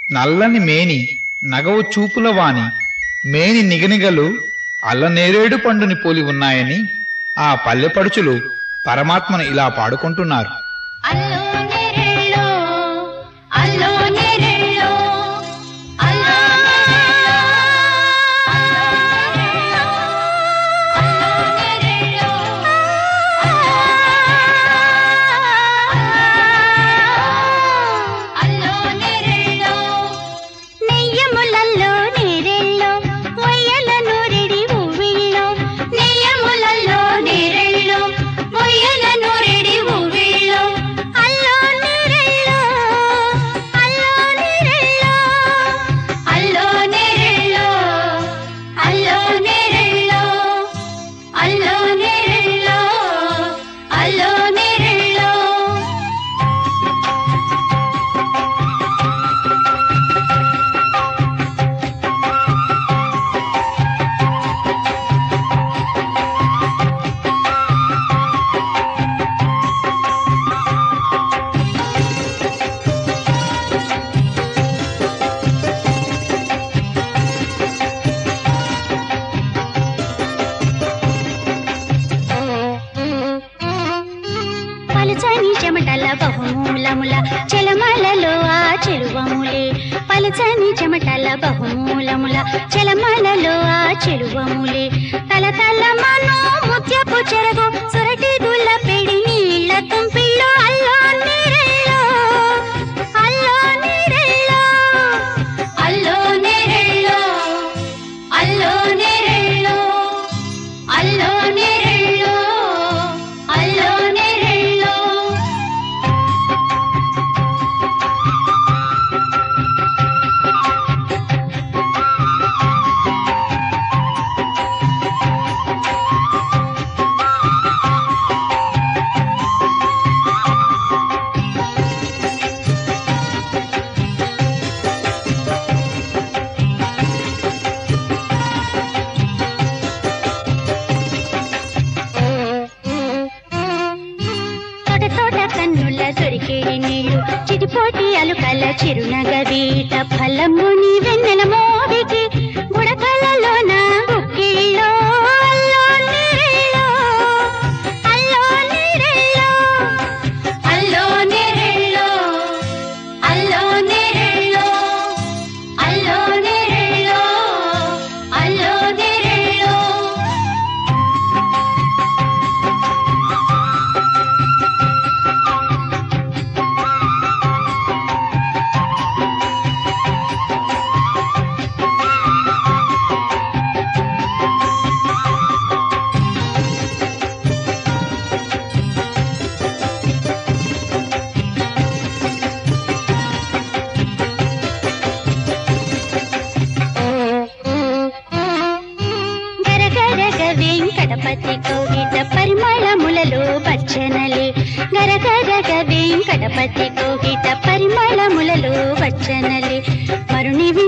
నల్లని మేని నగవు చూపుల వాని మేని నిగనిగలు అల్లనేరేడు పండుని పోలి ఉన్నాయని ఆ పల్లెపడుచులు పరమాత్మను ఇలా పాడుకుంటున్నారు అల్లో నెరెళ్ళో అల్లో నెరెళ్ళో అల్లో నెరెళ్ళో అల్లో నెరెళ్ళో అల్లో నెరెళ్ళో నెయ్యములల్లో నేరెళ్ళో మొయ్యల నూరెడి ఊవిళ్ళో నెయ్యములల్లో నేరెళ్ళో మొయ్యల నూరెడి ఊవిళ్ళో అల్లో నేరెళ్ళో అల్లో నేరెళ్ళో అల్లో నేరెళ్ళో అల్లో నేరెళ్ళో అల్లో నేరెళ్ళో అల్లో నేరెళ్ళో పలుచని చెమటల బహుమూలముల చెలమలలో ఆ చెరువములే పలుచని చెమటల బహుమూలముల చెలమలలో ఆ చెరువములే తల తల మనో ముత్యపు చెరగు సొరటి గుల్ల పెడి నీళ్ళ తుంపిళ్ళు అల్లో నీరెళ్ళో అల్లో నీరెళ్ళో అల్లో నీరెళ్ళో అల్లో నీరెళ్ళో అల్లో నీరెళ్ళో అల్లో నీరెళ్ళో తోట తోట కన్నుల దొరికేడి నీళ్లు చిటిపోటి అలుకల చిరునగ వీట ఫలముని వెన్నెల మోవికి బుడకలలోన గుక్కిళ్ళో అల్లో నీరెళ్ళో అల్లో నీరెళ్ళో అల్లో నీరెళ్ళో అల్లో నీరెళ్ళో అల్లో నీరెళ్ళో అల్లో నీరెళ్ళో గరగరగ వెంకటపతి కోగిట పరిమళములలో వచ్చనలే గరగరగ వెంకటపతి కోగిట పరిమళములలో వచ్చనలే మరుని